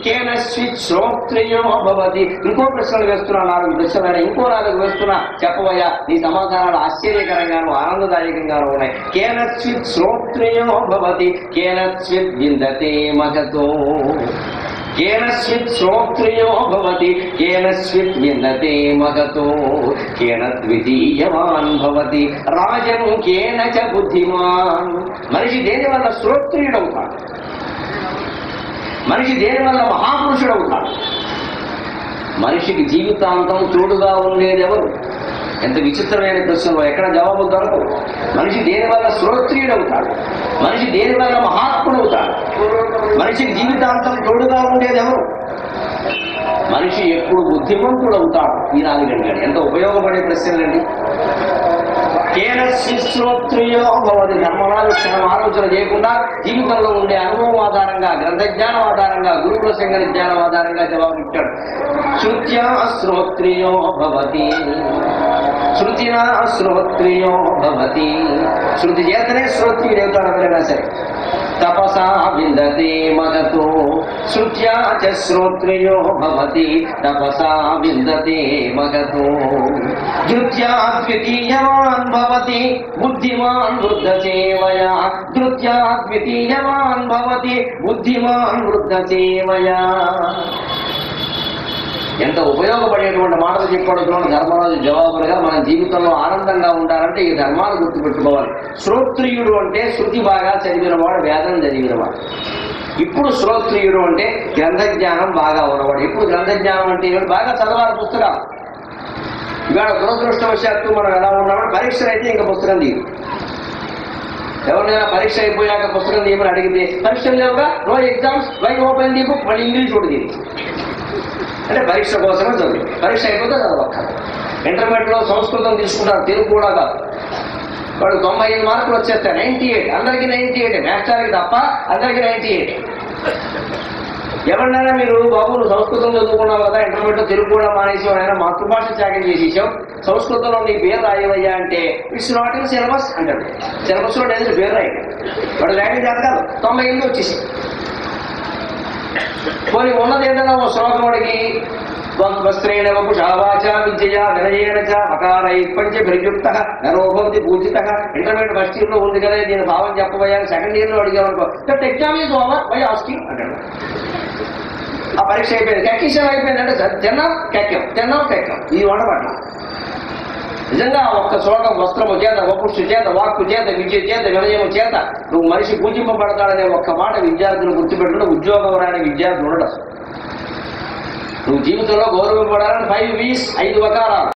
కేనశ్చిత్ శ్రోత్రియో భవతి ఇంకో ప్రశ్నలు వేస్తున్నా నాలుగు ప్రశ్నలు ఇంకో నాలుగు వేస్తున్నా చెప్పబోయా నీ సమాధానాలు ఆశ్చర్యకరంగాను ఆనందదాయకంగాను ఉన్నాయి కేనశ్చిత్ శ్రోత్రియో భవతి కేనశ్చిత్ విందతే మగతో కేనశ్చిత్ శ్రోత్రియో భవతి కేనశ్చిత్ విన్నతే మగతో కేన ద్వితీయవాన్ భవతి రాజన్ కేన చ బుద్ధిమాన్ మనిషి దేని వల్ల శ్రోత్రియుడవుతాడు మనిషి దేని వల్ల మహాపురుషుడవుతాడు మనిషికి జీవితాంతం తోడుగా ఉండేది ఎవరు ఎంత విచిత్రమైన ప్రశ్నలు ఎక్కడ జవాబు దొరకవు మనిషి దేని వల్ల శ్రోత్రియుడవుతాడు మనిషి దేని వల్ల మహాత్ముడవుతాడు మనిషికి జీవితాంతం తోడుగా ఉండేది ఎవరు మనిషి ఎప్పుడు బుద్ధిమంతుడు అవుతాడు ఈ నాలుగు గంటలు ఎంత ఉపయోగపడే ప్రశ్నలండి కేన శ్రోత్రియో భవతి ధర్మరాజు క్షణం ఆలోచన చేయకుండా జీవితంలో ఉండే అనుభవం ఆధారంగా గ్రంథజ్ఞానం ఆధారంగా గురుకుల సంగర జ్ఞానం ఆధారంగా జవాబు ఇచ్చాడు శృత్యా శ్రోత్రియో భవతి శృతినా శ్రోత్రియో భవతి శృతి చేతనే శ్రోత్రియుడు అవుతాడు ఎవరైనా సరే తపసా విందతే మగతో శృత్యా చ శ్రోత్రియో భవతి తపసా విందతే మగతో ధృత్యా ద్వితీయవాన్ భవతి బుద్ధిమాన్ వృద్ధ సేవయా ధృత్యా ద్వితీయవాన్ భవతి బుద్ధిమాన్ వృద్ధ సేవయా ఎంత ఉపయోగపడేటువంటి మాటలు చెప్పాడు చూడండి ధర్మరాజు జవాబులుగా మన జీవితంలో ఆనందంగా ఉండాలంటే ఈ ధర్మాలు గుర్తుపెట్టుకోవాలి శ్రోత్రియుడు అంటే శృతి బాగా చదివినవాడు వేదం చదివినవాడు ఇప్పుడు శ్రోత్రియుడు అంటే గ్రంథజ్ఞానం బాగా ఉన్నవాడు ఇప్పుడు గ్రంథజ్ఞానం అంటే ఏమిటి? బాగా చదవాలి పుస్తకాలు ఇవాళ దురదృష్టవశాత్తు మనం ఎలా ఉన్నామో పరీక్షలు అయితే ఇంకా పుస్తకం తీయదు ఎవరినైనా పరీక్ష అయిపోయాక పుస్తకం తీయమని అడిగితే పరీక్షలు లేవుగా no exams why open the book మళ్ళీ ఇంగ్లీష్ కూడా తీయదు అంటే పరీక్ష కోసమే చదువు పరీక్ష అయిపోతే చదవక్క ఇంటర్మీడియట్ లో సంస్కృతం తీసుకుంటారు తెలుగు కూడా కాదు వాడు తొంభై ఐదు మార్కులు వచ్చేస్తాయి నైన్టీ ఎయిట్ అందరికీ నైన్టీ ఎయిట్ మాస్టర్కి తప్ప అందరికీ నైన్టీ ఎయిట్ ఎవరినైనా మీరు బాబు నువ్వు సంస్కృతం చదువుకున్నావు కదా ఇంటర్మీడియట్ లో తెలుగు కూడా మానేసి ఆయన మాతృభాష త్యాగం చేసేసావు సంస్కృతంలో నీ పేరు రాయవయ్యా అంటే ఇట్స్ నాట్ ఇన్ సిలబస్ అంటాడు సిలబస్ లో లేదు పేరు రాయి వాడు లాంగ్వేజ్ చేత కాదు తొంభై ఎనిమిది వచ్చేసి పోనీ ఉన్నది ఏదైనా ఓ శ్లోకం వాడికి వస్త్రేణ వపుషావాచ విద్యయ వినయేన చ అకారై పంచ ప్రయుక్త నరోభవతి పూజిత ఇంటర్మీడియట్ ఫస్ట్ ఇయర్ లో ఉంది కదా నేను భావం చెప్పబోయా సెకండ్ ఇయర్ లో అడిగామనుకో that exam is over by asking అంటాడు ఆ పరీక్ష అయిపోయింది కెక్కిషన్ అయిపోయిందంటే సరే, తిన్నాం కెక్కాం తిన్నాం కెక్కాం ఇది వండబట్ల నిజంగా ఆ ఒక్క శ్లోకం వస్త్రము చేత వపుష్టు చేత వాక్కు చేత విద్య చేత వినయము చేత నువ్వు మనిషి పూజింపబడతాడనే ఒక్క మాట విద్యార్థులు గుర్తుపెట్టుకుంటే ఉద్యోగం రాని విద్యార్థి ఉండడు అసలు నువ్వు జీవితంలో గౌరవింపబడాలని ఫైవ్ వీస్ ఐదు వకారాలు